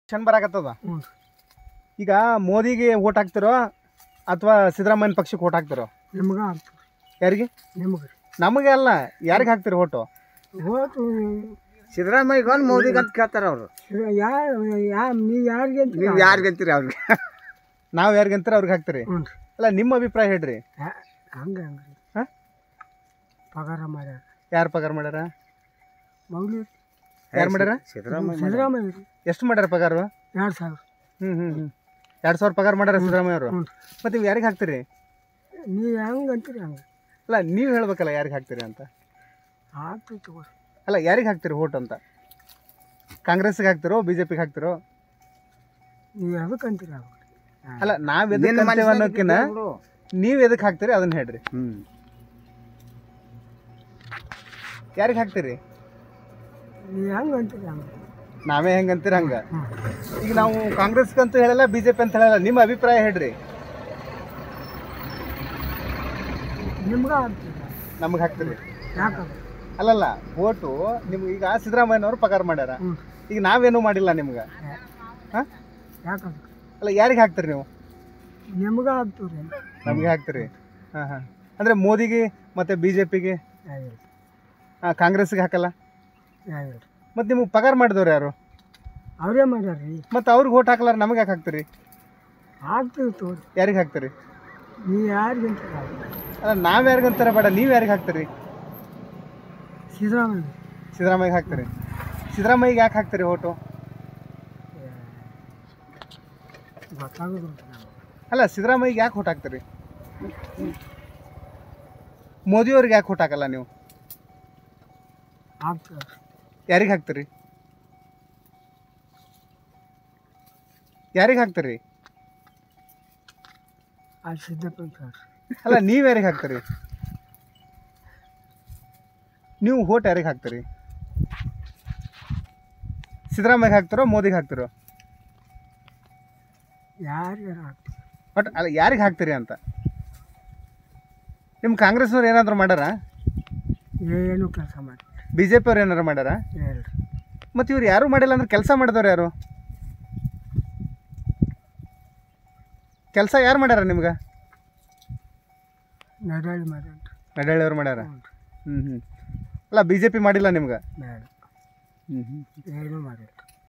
election ಬರಾಕತ್ತದ ಹ್ಞೂ ಈಗ ಮೋದಿಗೆ ಓಟ್ ಹಾಕ್ತಿರೋ ಅಥವಾ ಸಿದ್ದರಾಮಯ್ಯನ ಪಕ್ಷಕ್ಕೆ ಓಟ್ ಹಾಕ್ತಿರೋ ನಿಮ್ಗೆ ಆಗ್ತದೆ ಯಾರಿಗೆ ನಿಮ್ಗೆ ನಮಗೆ ಅಲ್ಲ ಯಾರಿಗೆ ಹಾಕ್ತಿರಿ ಓಟು ಓಟು ಸಿದ್ದರಾಮಯ್ಯಗೆ ಒಂದು ಮೋದಿಗೆ ಅಂತ ಕೇಳ್ತಾರ ಅವರು ಯಾರು ಯಾ ನೀವು ಯಾರಿಗೆ ಅಂತ ನೀವು ಯಾರಿಗೆ ಅಂತೀರಿ ಅವ್ರಿಗೆ ನಾವು ಯಾರಿಗೆ ಅಂತೀರ ಅವ್ರಿಗೆ ಹಾಕ್ತಿರಿ ಹ್ಞೂ ರೀ ಅಲ್ಲ ನಿಮ್ಮ ಅಭಿಪ್ರಾಯ ಹೇಳ್ರಿ ಹಂಗೆ ಹಂಗೆ ರೀ ಹಾಂ ಪಗಾರ ಮಾಡ್ಯಾರ ಯಾರು ಪಗಾರ ಮಾಡ್ಯಾರ ಮೌಲಿ ಯಾರು ಮಾಡ್ಯಾರ ಸಿದ್ದರಾಮಯ್ಯ ಸಿದ್ದರಾಮಯ್ಯ ರೀ ಎಷ್ಟು ಮಾಡ್ಯಾರ ಪಗಾರ ಎರಡು ಸಾವಿರ ಹ್ಞೂ ಹ್ಞೂ ಹ್ಞೂ ಎರಡು ಸಾವಿರ ಪಗಾರ ಮಾಡ್ಯಾರ ಸಿದ್ದರಾಮಯ್ಯ ಅವರು ಹ್ಞೂ ಮತ್ತೆ ನೀವು ಯಾರಿಗೆ ಹಾಕ್ತೀರಿ ನೀವು ಹೆಂಗೆ ಅಂತೀರಿ ಹಂಗೆ ಅಲ್ಲ ನೀವು ಹೇಳ್ಬೇಕಲ್ಲ ಯಾರಿಗೆ ಹಾಕ್ತೀರಿ ಅಂತ ಆಗ್ತೈತೆ ತಗೋರಿ ಅಲ್ಲ ಯಾರಿಗೆ ಹಾಕ್ತೀರಿ ಓಟ್ ಅಂತ ಕಾಂಗ್ರೆಸ್ಗೆ ಹಾಕ್ತಿರೋ ಬಿ ಜೆ ಪಿಗೆ ಹಾಕ್ತಿರೋ ನೀವು ಅದಕ್ಕೆ ಅಂತೀರಿ ಹಂಗೆ ಅಲ್ಲ ನಾವು ಎದಕ್ಕೆ ಅಂತೇವೆ ಅನ್ನೋಕ್ಕಿಂತ ನೀವು ಎದಕ್ಕೆ ಹಾಕ್ತೀರಿ ಅದನ್ನ ಹೇಳ್ರಿ ಹ್ಮ್ ಯಾರಿಗೆ ಹಾಕ್ತೀರಿ ನೀವು ಹೆಂಗೆ ಅಂತೀರಿ ಹಂಗೆ ನಾವೇ ಹೆಂಗೆ ಅಂತೀರಿ ಹಂಗೆ ಹ್ಞೂ ಈಗ ನಾವು ಕಾಂಗ್ರೆಸ್ಗೆ ಅಂತ ಹೇಳಲ್ಲ ಬಿ ಜೆ ಪಿ ಅಂತ ಹೇಳಲ್ಲ ನಿಮ್ಮ ಅಭಿಪ್ರಾಯ ಹೇಳ್ರಿ ನಿಮ್ಗೆ ಆಗ್ತದೆ ನಮಗೆ ಹಾಕ್ತೀರಿ ಯಾಕಂದ್ರೆ ಅಲ್ಲಲ್ಲ ಓಟು ನಿಮ್ಗೆ ಈಗ ಸಿದ್ದರಾಮಯ್ಯನವರು ಪಗಾರ ಮಾಡ್ಯಾರ ಹ್ಞೂ ಈಗ ನಾವೇನು ಮಾಡಿಲ್ಲ ನಿಮ್ಗೆ ಹಾಂ ಯಾಕಂದ್ರೆ ಅಲ್ಲ ಯಾರಿಗೆ ಹಾಕ್ತೀರಿ ನೀವು ನಿಮ್ಗೆ ಆಗ್ತದೆ ರೀ ನಮಗೆ ಹಾಕ್ತೀರಿ ಹಾಂ ಹಾಂ ಅಂದರೆ ಮೋದಿಗೆ ಮತ್ತು ಬಿ ಜೆ ಪಿಗೆ ಆಗಿಲ್ಲ ಕಾಂಗ್ರೆಸ್ಗೆ ಹಾಕಲ್ಲ ಆಗಿಲ್ಲ ಮತ್ತು ನಿಮಗೆ ಪಗಾರ ಮಾಡಿದವ್ರು ಯಾರು ಅವರೇ ಮಾಡ್ಯಾರ ರೀ ಮತ್ತು ಅವ್ರಿಗೆ ಓಟ್ ಹಾಕಲಾರ ನಮಗೆ ಯಾಕೆ ಹಾಕ್ತೀರಿ ಆಗ್ತದೆ ತೋರಿ ಯಾರಿಗೆ ಹಾಕ್ತೀರಿ ನೀವು ಯಾರಿಗೆ ಅಂತ ಅಲ್ಲ ನಾವು ಯಾರಿಗೆ ಅಂತಾರ ಬೇಡ ನೀವು ಯಾರಿಗೆ ಹಾಕ್ತೀರಿ ಸಿದ್ದರಾಮಯ್ಯ ಸಿದ್ದರಾಮಯ್ಯಗೆ ಹಾಕ್ತೀರಿ ಸಿದ್ದರಾಮಯ್ಯಗೆ ಯಾಕೆ ಹಾಕ್ತೀರಿ ಓಟು ಗೊತ್ತಾಗೋದಿಲ್ಲ ನಮ್ಗೆ ಅಲ್ಲ ಸಿದ್ದರಾಮಯ್ಯಗೆ ಯಾಕೆ ಓಟ್ ಹಾಕ್ತೀರಿ ಮೋದಿಯವ್ರಿಗೆ ಯಾಕೆ ಓಟ್ ಹಾಕಲ್ಲ ನೀವು ಆಗ್ತದೆ ಯಾರಿಗೆ ಹಾಕ್ತೀರಿ ಯಾರಿಗೆ ಹಾಕ್ತೀರಿ ಅಲ್ಲಿ ಸಿದ್ದಪ್ಪನ ಸರ್ ಅಲ್ಲ ನೀವು ಯಾರಿಗೆ ಹಾಕ್ತೀರಿ ನೀವು ಓಟ್ ಯಾರಿಗೆ ಹಾಕ್ತೀರಿ ಸಿದ್ದರಾಮಯ್ಯಗೆ ಹಾಕ್ತಿರೋ ಮೋದಿಗೆ ಹಾಕ್ತಿರೋ ಯಾರಿಗಾರ ಆಗ್ತದೆ ಬಟ್ ಅಲ್ಲ ಯಾರಿಗೆ ಹಾಕ್ತೀರಿ ಅಂತ ನಿಮ್ಮ ಕಾಂಗ್ರೆಸ್ನವ್ರು ಏನಾದರೂ ಮಾಡ್ಯಾರ ಏನು ಕೆಲಸ ಮಾಡಿ ಬಿ ಜೆ ಪಿಯವ್ರು ಏನಾರು ಮಾಡ್ಯಾರ ಹೇಳ್ರಿ ಮತ್ತು ಇವ್ರು ಯಾರೂ ಮಾಡಿಲ್ಲ ಅಂದ್ರೆ ಕೆಲಸ ಮಾಡಿದವ್ರು ಯಾರು ಕೆಲಸ ಯಾರು ಮಾಡ್ಯಾರ ನಿಮ್ಗೆ ನಡಾಳಿ ಮಾಡ್ಯಾನ್ರಿ ನಡಳ್ಳಿಯವ್ರು ಮಾಡ್ಯಾರ ಹ್ಞೂ ಹ್ಞೂ ಹ್ಞೂ ಅಲ್ಲ ಬಿ ಜೆ ಪಿ ಮಾಡಿಲ್ಲ ನಿಮ್ಗೆ ಬೇಡ ಹ್ಞೂ ಹ್ಞೂ ಏನೂ ಮಾಡಿಲ್ಲ